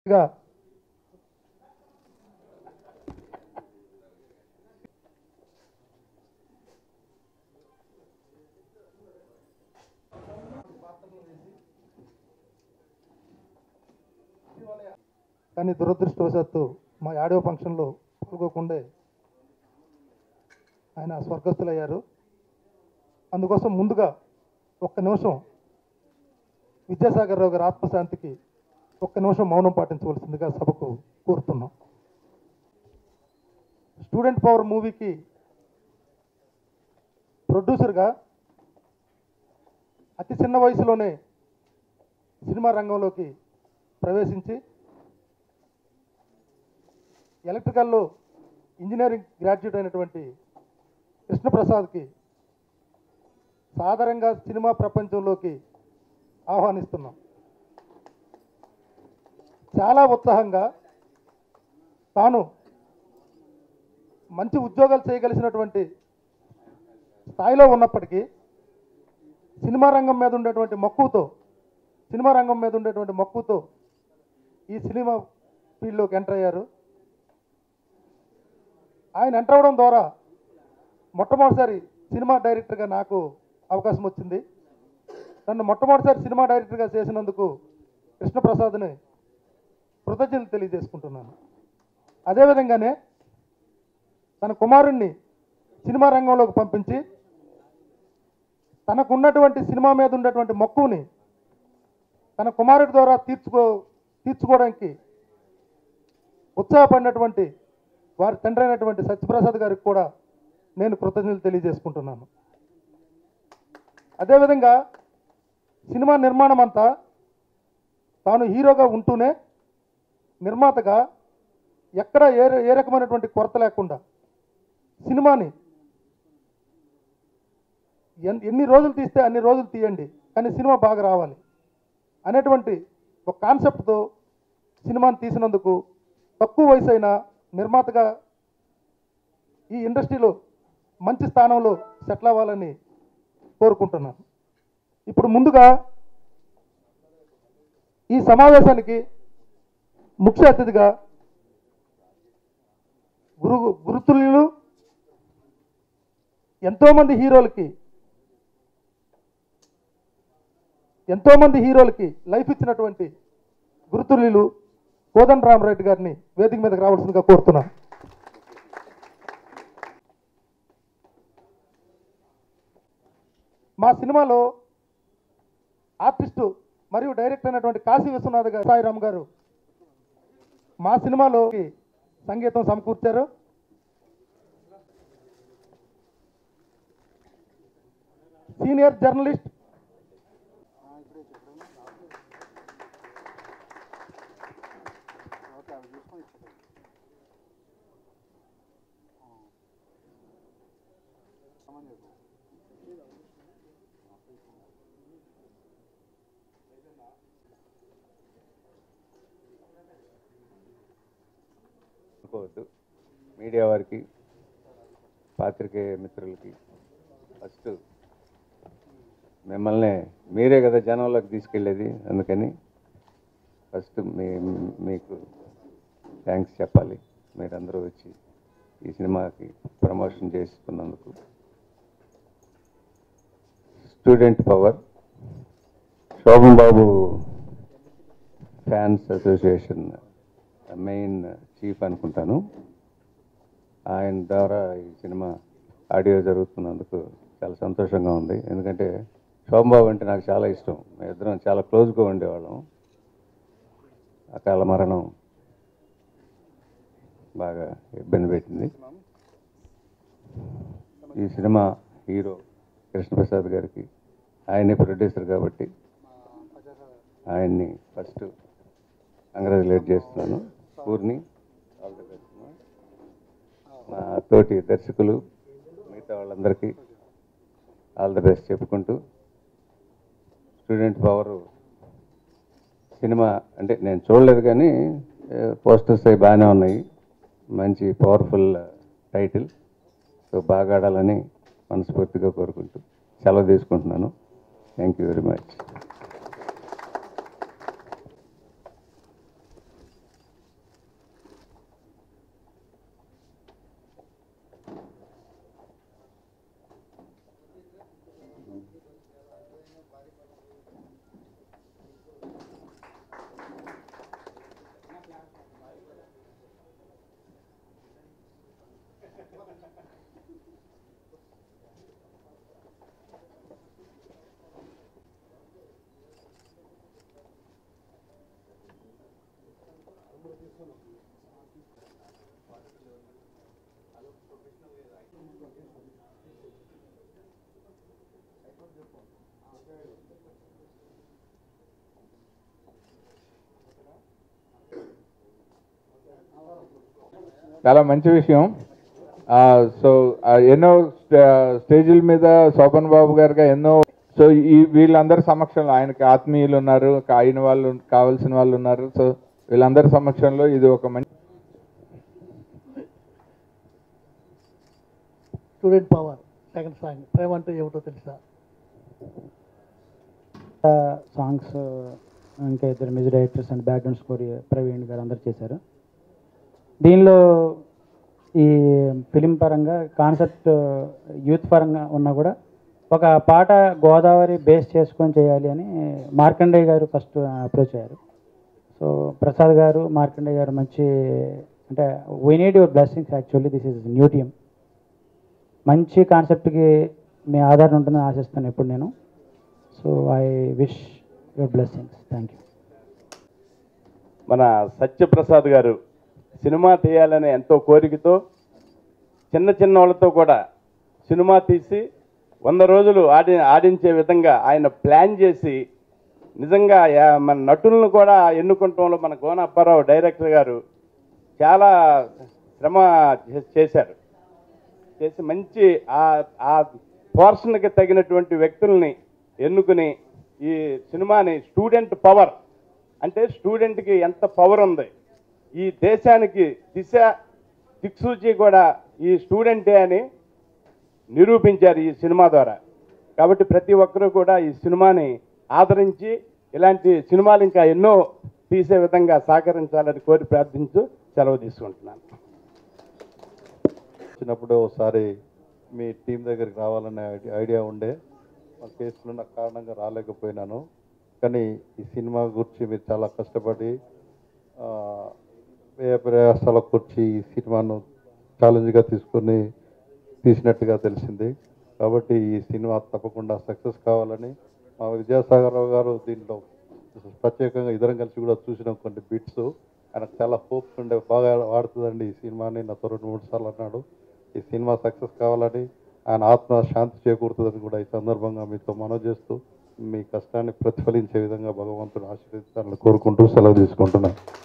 గా కానీ దురదృష్టవశాత్తు మా ఆడియో ఫంక్షన్లో పాల్గొకుండే ఆయన స్వర్గస్థులయ్యారు అందుకోసం ముందుగా ఒక్క నిమిషం విద్యాసాగర్ రావు గారి ఆత్మశాంతికి ఒక్క నిమిషం మౌనం పాటించవలసిందిగా సభకు కోరుతున్నాం స్టూడెంట్ పవర్ మూవీకి ప్రొడ్యూసర్గా అతి చిన్న వయసులోనే సినిమా రంగంలోకి ప్రవేశించి ఎలక్ట్రికల్లో ఇంజనీరింగ్ గ్రాడ్యుయేట్ అయినటువంటి కృష్ణప్రసాద్కి సాధారణంగా సినిమా ప్రపంచంలోకి ఆహ్వానిస్తున్నాం చాలా ఉత్సాహంగా తాను మంచి ఉద్యోగాలు చేయగలిసినటువంటి స్థాయిలో ఉన్నప్పటికీ సినిమా రంగం మీద ఉండేటువంటి మక్కువతో సినిమా రంగం మీద ఉండేటువంటి మక్కువతో ఈ సినిమా ఫీల్డ్లోకి ఎంటర్ అయ్యారు ఆయన ఎంటర్ అవ్వడం ద్వారా మొట్టమొదటిసారి సినిమా డైరెక్టర్గా నాకు అవకాశం వచ్చింది నన్ను మొట్టమొదటిసారి సినిమా డైరెక్టర్గా చేసినందుకు కృష్ణప్రసాద్ని కృతజ్ఞతలు తెలియజేసుకుంటున్నాను అదేవిధంగానే తన కుమారుణ్ణి సినిమా రంగంలోకి పంపించి తనకున్నటువంటి సినిమా మీద ఉన్నటువంటి మక్కువని తన కుమారుడి ద్వారా తీర్చుకో తీర్చుకోవడానికి ఉత్సాహపడినటువంటి వారి తండ్రి అయినటువంటి సత్యప్రసాద్ గారికి కూడా నేను కృతజ్ఞతలు తెలియజేసుకుంటున్నాను అదేవిధంగా సినిమా నిర్మాణం అంతా తాను హీరోగా ఉంటూనే నిర్మాతగా ఎక్కడ ఏ ఏ రకమైనటువంటి కొరత లేకుండా సినిమాని ఎన్- ఎన్ని రోజులు తీస్తే అన్ని రోజులు తీయండి కానీ సినిమా బాగా రావాలి అనేటువంటి ఒక కాన్సెప్ట్తో సినిమాని తీసినందుకు తక్కువ వయసు అయిన నిర్మాతగా ఈ ఇండస్ట్రీలో మంచి స్థానంలో సెటిల్ అవ్వాలని కోరుకుంటున్నాను ఇప్పుడు ముందుగా ఈ సమావేశానికి ముఖ్య అతిథిగా గురు గురుతుల్యులు ఎంతోమంది హీరోలకి ఎంతోమంది హీరోలకి లైఫ్ ఇచ్చినటువంటి గురుతుల్యులు కోదండ రామరెడ్డి గారిని వేదిక మీదకి రావాల్సిందిగా కోరుతున్నాను మా సినిమాలో ఆర్టిస్టు మరియు డైరెక్టర్ అయినటువంటి కాశీ విశ్వనాథ్ గారు సాయిరామ్ గారు మా సినిమాలోకి సంగీతం సమకూర్చారు సీనియర్ జర్నలిస్ట్ అనుకోవద్దు మీడియా వారికి పాత్రికేయ మిత్రులకి ఫస్ట్ మిమ్మల్ని మీరే కదా జనంలోకి తీసుకెళ్ళేది అందుకని ఫస్ట్ మీ మీకు థ్యాంక్స్ చెప్పాలి మీరందరూ వచ్చి ఈ సినిమాకి ప్రమోషన్ చేసుకున్నందుకు student power Shobhan Babu fans association main chief అనుకుంటాను ఆయన ద్వారా ఈ సినిమా ఆడియో జరుగుతున్నందుకు చాలా సంతోషంగా ఉంది ఎందుకంటే శోభంబాబు అంటే నాకు చాలా ఇష్టం మేము ఇద్దరం చాలా క్లోజ్గా ఉండేవాళ్ళం అకాల మరణం బాగా ఇబ్బంది పెట్టింది ఈ సినిమా హీరో కృష్ణప్రసాద్ గారికి ఆయనే ప్రొడ్యూసర్ కాబట్టి ఆయన్ని ఫస్ట్ కంగ్రాచులేట్ చేస్తున్నాను పూర్ణి ఆల్ ది బెస్ట్ మా తోటి దర్శకులు మిగతా వాళ్ళందరికీ ఆల్ ది బెస్ట్ చెప్పుకుంటూ స్టూడెంట్ పవర్ సినిమా అంటే నేను చూడలేదు కానీ పోస్టర్స్ అవి బాగానే ఉన్నాయి మంచి పవర్ఫుల్ టైటిల్ సో బాగా ఆడాలని మనస్ఫూర్తిగా కోరుకుంటూ సెలవు తీసుకుంటున్నాను థ్యాంక్ యూ వెరీ మచ్ చాలా మంచి విషయం సో ఎన్నో స్టే- స్టేజీల మీద శోభన్ బాబు గారుగా ఎన్నో సో ఈ వీళ్ళందరి సమక్షంలో ఆయనకి ఆత్మీయులు ఉన్నారు ఆయన వాళ్ళు కావాల్సిన వాళ్ళు ఉన్నారు సో వీళ్ళందరి సమక్షంలో ఇది ఒక మంచి స్టూడెంట్ పవర్ సెకండ్ సాంగ్ ప్రేమ అంటే ఏమిటో తెలుసా సాంగ్స్ ఇంకా ఇద్దరు music directors and background score Praveen garu అందరు చేశారు దీనిలో ఈ ఫిలిం పరంగా కాన్సెప్ట్ యూత్ పరంగా ఉన్నా కూడా ఒక పాట గోదావరి బేస్ చేసుకొని చేయాలి అని మార్కండేయ గారు ఫస్ట్ అప్రోచ్ అయ్యారు సో ప్రసాద్ గారు మార్కండేయ గారు మంచి అంటే we need your blessings actually this is new team మంచి కాన్సెప్ట్కి మీ ఆధారం ఉంటుందని ఆశిస్తాను ఇప్పుడు నేను so I wish your blessings thank you మన సత్యప్రసాద్ గారు సినిమా తీయాలనే ఎంతో కోరికతో చిన్న చిన్న వాళ్ళతో కూడా సినిమా తీసి వంద రోజులు ఆడి ఆడించే విధంగా ఆయన ప్లాన్ చేసి నిజంగా యా- మన నటులను కూడా ఎన్నుకుంటంలో మన గోన అప్పారావు డైరెక్టర్ గారు చాలా శ్రమ చే- చేశారు చేసి మంచి ఆ ఆ పోర్షన్కి తగినటువంటి వ్యక్తుల్ని ఎన్నుకుని ఈ సినిమాని స్టూడెంట్ పవర్ అంటే స్టూడెంట్కి ఎంత పవర్ ఉంది ఈ దేశానికి దిశ దిక్సూచి కూడా ఈ స్టూడెంటే అని నిరూపించారు ఈ సినిమా ద్వారా కాబట్టి ప్రతి ఒక్కరూ కూడా ఈ సినిమాని ఆదరించి ఇలాంటి సినిమాలు ఇంకా ఎన్నో తీసే విధంగా సహకరించాలని కోరి ప్రార్థించు సెలవు తీసుకుంటున్నాను వచ్చినప్పుడు ఒకసారి మీ టీం దగ్గరికి రావాలనే ఐడి- ఐడియా ఉండే మా కేసులో నాకు కారణంగా రాలేకపోయినాను కానీ ఈ సినిమా గురించి మీరు చాలా కష్టపడి ఆ, వ్యయ ప్రయాసాల కూర్చి ఈ సినిమాను ఛాలెంజ్గా తీసుకొని తీసినట్టుగా తెలిసింది కాబట్టి ఈ సినిమా తప్పకుండా సక్సెస్ కావాలని మా విద్యాసాగరరావు గారు దీంట్లో ప్రత్యేకంగా ఇద్దరం కలిసి కూడా చూసిన కొన్ని బిట్స్ ఆయనకు చాలా హోప్స్ ఉండే బాగా ఆడుతుందండి ఈ సినిమాని నాతో రెండు మూడు సార్లు అన్నాడు ఈ సినిమా సక్సెస్ కావాలని ఆయన ఆత్మ శాంతి చేకూరుతుందని కూడా ఈ సందర్భంగా మీతో మనవి చేస్తూ మీ కష్టాన్ని ప్రతిఫలించే విధంగా భగవంతుడు ఆశీర్వదించాలని కోరుకుంటూ సెలవు తీసుకుంటున్నాను